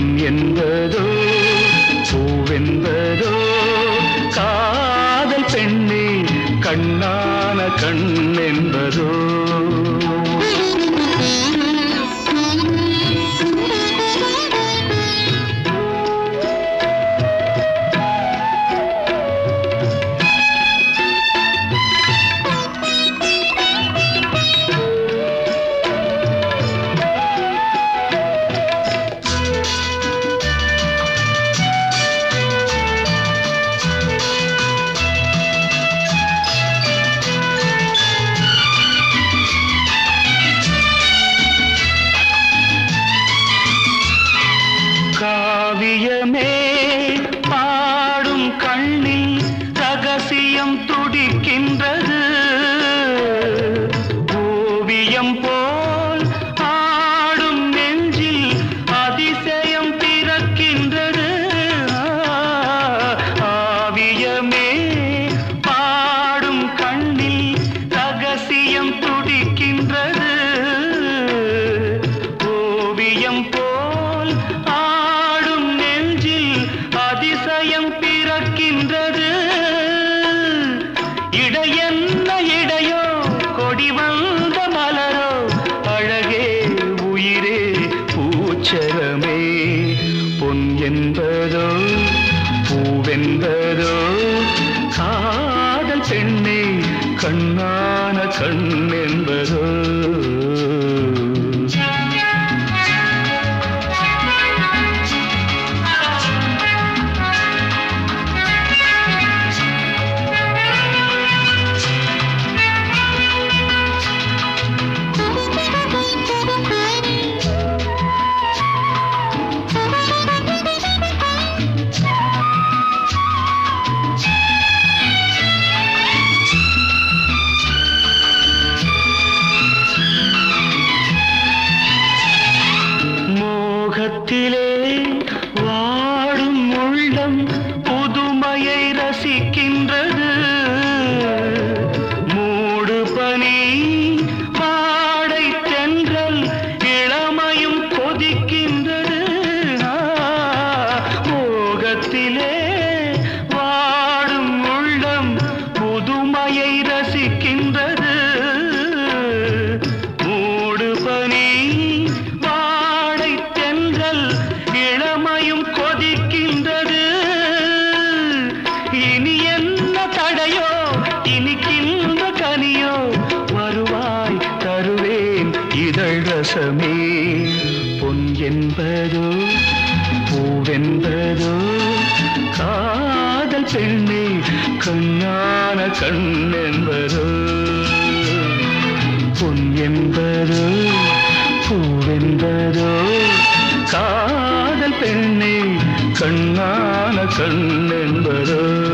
பொன் என்பதோ பூவென்பதோ காதல் பெண்ணே கண்ணான கண் என்பதோ காவியமே பாடும் கண்ணில் ரகசியம் துடிக்கின்றது ஓவியம் போல் ஆடும் நெஞ்சில் அதிசயம் பிறக்கின்றது ஆவியமே பாடும் கண்ணில் ரகசியம் துடிக்கின்றது ஓவியம் போல் ஆடும் நெஞ்சில் அதிசயம் பிறக்கின்றது இடையென்ன இடையோ கொடி வந்த மலரோ அழகே உயிரே பூச்சரமே பொன் என்பதோ பூவென்பதோ காதல் பெண்ணே கண்ணான கண் என்பதோ மோகத்திலே வாடும் உள்ளம் புதுமையை ரசிக்கின்றது மூடு பனி வாடை தென்றல் இளமையும் கொதிக்கின்றது ஆ, மோகத்திலே வாடும் உள்ளம் புதுமையை ரசிக்கின்றது மூடு பனி வாடை தென்றல் இளமையும் கொதிக்கின்றது இனி என்ன தடையோ இனிக்கின்ற கனியோ வருவாய் தருவேன் இதழ் ரசமே பொன் என்பதோ பூவென்பதோ காதல் பெண்ணே கண்ணான கண் என்பதோ பொன் என்பதோ பூவென்பதோ காதல் பெண்ணே கண்ணான கண் என்பதோ